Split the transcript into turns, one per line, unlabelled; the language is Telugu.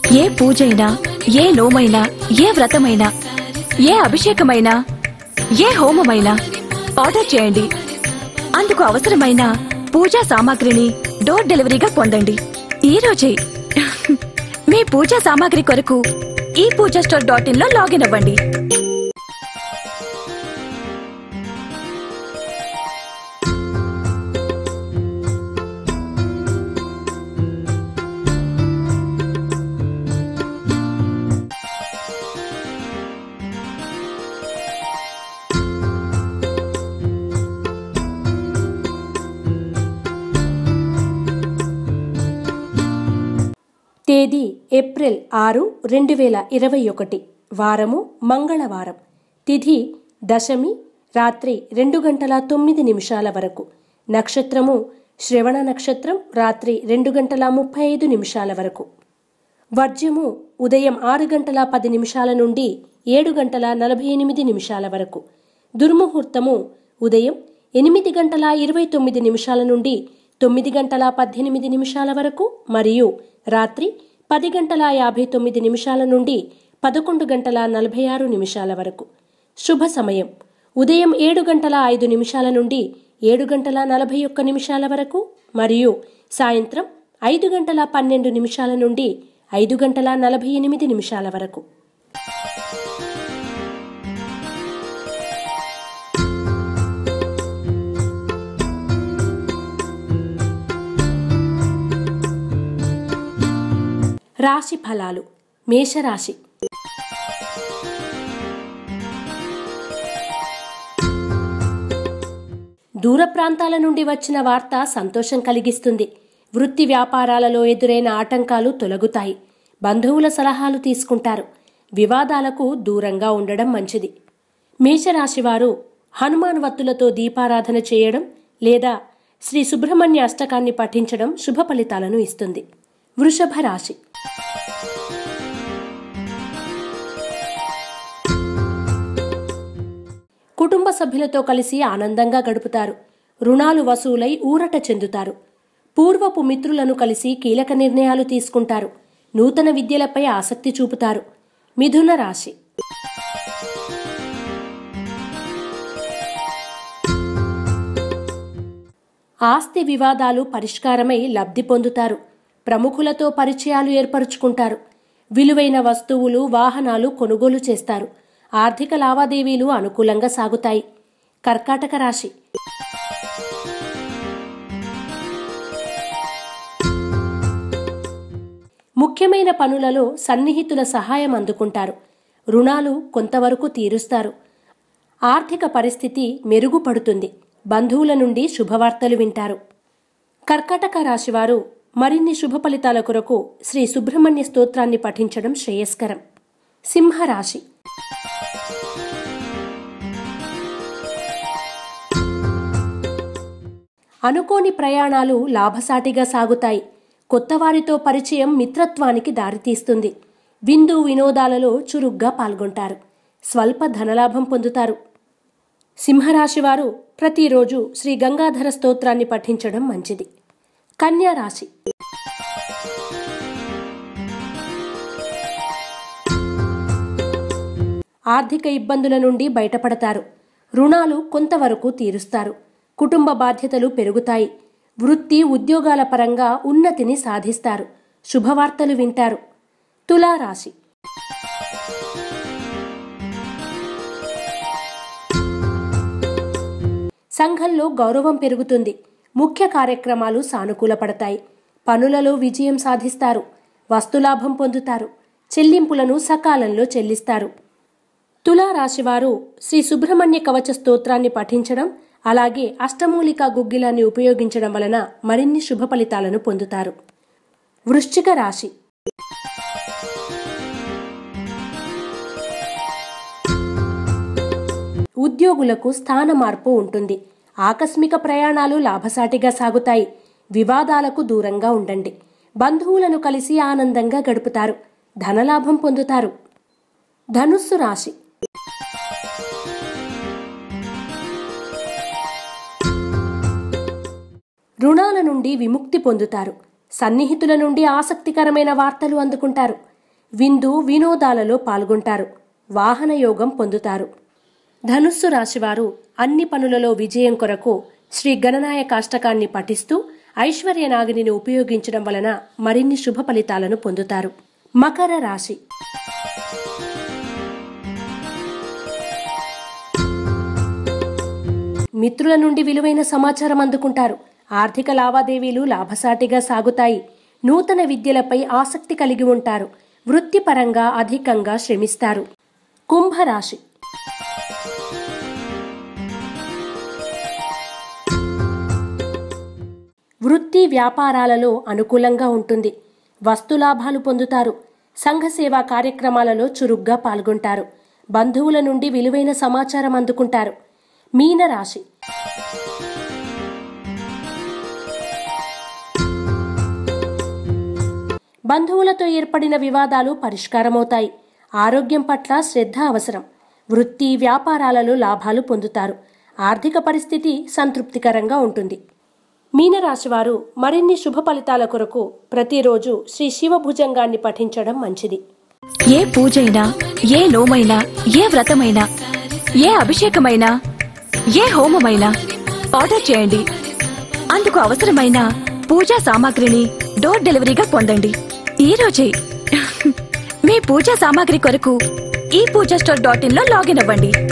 ఏ పూజైనా ఏ నోమైనా ఏ వ్రతమైనా ఏ అభిషేకమైనా ఏ హోమమైనా ఆర్డర్ చేయండి అందుకు అవసరమైన పూజా సామాగ్రిని డోర్ డెలివరీగా పొందండి ఈ రోజే మీ పూజా సామాగ్రి కొరకు ఈ పూజా స్టోర్ డాట్ ఇన్ లో లాగిన్ అవ్వండి
తేదీ ఏప్రిల్ ఆరు రెండు వేల ఇరవై ఒకటి వారము మంగళవారం తిథి దశమి రాత్రి రెండు గంటల తొమ్మిది నిమిషాల వరకు నక్షత్రము శ్రవణ నక్షత్రం రాత్రి రెండు గంటల ముప్పై ఐదు నిమిషాల వరకు వర్జ్యము ఉదయం ఆరు గంటల పది నిమిషాల నుండి ఏడు గంటల నలభై ఎనిమిది నిమిషాల వరకు దుర్ముహూర్తము ఉదయం ఎనిమిది గంటల ఇరవై తొమ్మిది నిమిషాల నుండి తొమ్మిది గంటల పద్దెనిమిది నిమిషాల వరకు మరియు రాత్రి పది గంటల యాభై తొమ్మిది నిమిషాల నుండి పదకొండు గంటల నలభై ఆరు నిమిషాల వరకు శుభ సమయం ఉదయం ఏడు గంటల ఐదు నిమిషాల నుండి ఏడు గంటల నలభై ఒక్క నిమిషాల వరకు మరియు సాయంత్రం ఐదు గంటల పన్నెండు నిమిషాల నుండి ఐదు గంటల నలభై ఎనిమిది నిమిషాల వరకు రాశి ఫలాలు మేషరాశి దూర ప్రాంతాల నుండి వచ్చిన వార్త సంతోషం కలిగిస్తుంది వృత్తి వ్యాపారాలలో ఎదురైన ఆటంకాలు తొలగుతాయి బంధువుల సలహాలు తీసుకుంటారు వివాదాలకు దూరంగా ఉండడం మంచిది మేషరాశివారు హనుమాన్ వత్తులతో దీపారాధన చేయడం లేదా శ్రీ సుబ్రహ్మణ్య అష్టకాన్ని పఠించడం శుభ ఫలితాలను ఇస్తుంది వృషభ రాశి కుటుంబ సభ్యులతో కలిసి ఆనందంగా గడుపుతారు రుణాలు వసూలై ఊరట చెందుతారు పూర్వపు మిత్రులను కలిసి కీలక నిర్ణయాలు తీసుకుంటారు నూతన విద్యలపై ఆసక్తి చూపుతారు మిథున రాశి ఆస్తి వివాదాలు పరిష్కారమై లబ్ధి పొందుతారు ప్రముఖులతో పరిచయాలు ఏర్పరుచుకుంటారు విలువైన వస్తువులు వాహనాలు కొనుగోలు చేస్తారు ఆర్థిక లావాదేవీలు అనుకూలంగా సాగుతాయి కర్కాటక రాశి ముఖ్యమైన పనులలో సన్నిహితుల సహాయం అందుకుంటారు రుణాలు కొంతవరకు తీరుస్తారు ఆర్థిక పరిస్థితి మెరుగుపడుతుంది బంధువుల నుండి శుభవార్తలు వింటారు కర్కాటక రాశివారు మరిన్ని శుభ ఫలితాల కొరకు శ్రీ సుబ్రహ్మణ్య స్తోత్రాన్ని పఠించడం శ్రేయస్కరం సింహరాశి అనుకోని ప్రయాణాలు లాభసాటిగా సాగుతాయి కొత్తవారితో పరిచయం మిత్రత్వానికి దారితీస్తుంది విందు వినోదాలలో చురుగ్గా పాల్గొంటారు స్వల్ప ధనలాభం పొందుతారు సింహరాశివారు ప్రతిరోజు శ్రీ గంగాధర స్తోత్రాన్ని పఠించడం మంచిది కన్యా రాశి ఆర్థిక ఇబ్బందుల నుండి బయటపడతారు రుణాలు కొంతవరకు తీరుస్తారు కుటుంబ బాధ్యతలు పెరుగుతాయి వృత్తి ఉద్యోగాల పరంగా ఉన్నతిని సాధిస్తారు శుభవార్తలు వింటారు తులారాశి సంఘంలో గౌరవం పెరుగుతుంది ముఖ్య కార్యక్రమాలు సానుకూలపడతాయి పనులలో విజయం సాధిస్తారు వస్తులాభం పొందుతారు చెల్లింపులను సకాలంలో చెల్లిస్తారు తులారాశివారు శ్రీ సుబ్రహ్మణ్య కవచ స్తోత్రాన్ని పఠించడం అలాగే అష్టమూలికా గుగ్గిలాన్ని ఉపయోగించడం వలన మరిన్ని శుభ ఫలితాలను పొందుతారు వృశ్చిక రాశి ఉద్యోగులకు స్థాన మార్పు ఉంటుంది ఆకస్మిక ప్రయాణాలు లాభసాటిగా సాగుతాయి వివాదాలకు దూరంగా ఉండండి బంధువులను కలిసి ఆనందంగా గడుపుతారు ధనలాభం పొందుతారు ధనుస్సు రాశి రుణాల నుండి విముక్తి పొందుతారు సన్నిహితుల నుండి ఆసక్తికరమైన వార్తలు అందుకుంటారు విందు వినోదాలలో పాల్గొంటారు వాహన యోగం పొందుతారు ధనుస్సు రాశివారు అన్ని పనులలో విజయం కొరకు శ్రీ గణనాయకాష్టకాన్ని పఠిస్తూ ఐశ్వర్యనాగిని ఉపయోగించడం వలన మరిన్ని శుభ ఫలితాలను పొందుతారు మకర రాశి మిత్రుల నుండి విలువైన సమాచారం అందుకుంటారు ఆర్థిక లావాదేవీలు లాభసాటిగా సాగుతాయి నూతన విద్యలపై ఆసక్తి కలిగి ఉంటారు వృత్తిపరంగా అధికంగా శ్రమిస్తారు కుంభరాశి వృత్తి వ్యాపారాలలో అనుకూలంగా ఉంటుంది వస్తులాభాలు పొందుతారు సంఘ సేవా కార్యక్రమాలలో చురుగ్గా పాల్గొంటారు బంధువుల నుండి విలువైన సమాచారం అందుకుంటారు మీనరాశి బంధువులతో ఏర్పడిన వివాదాలు పరిష్కారమవుతాయి ఆరోగ్యం పట్ల శ్రద్ధ అవసరం వృత్తి వ్యాపారాలలో లాభాలు పొందుతారు ఆర్థిక పరిస్థితి సంతృప్తికరంగా ఉంటుంది మీనరాశివారు మరిన్ని శుభ ఫలితాల కొరకు ప్రతిరోజు శ్రీ శివభుజంగాన్ని పఠించడం మంచిది
ఏ పూజైనా ఏ నోమైనా ఏ వ్రతమైనా ఏ అభిషేకమైనా ఏ హోమమైనా ఆర్డర్ చేయండి అందుకు అవసరమైన పూజా సామాగ్రిని డోర్ డెలివరీగా పొందండి ఈ రోజే మీ పూజా సామాగ్రి కొరకు ఈ పూజా స్టోర్ డాట్ ఇన్ లో లాగిన్ అవ్వండి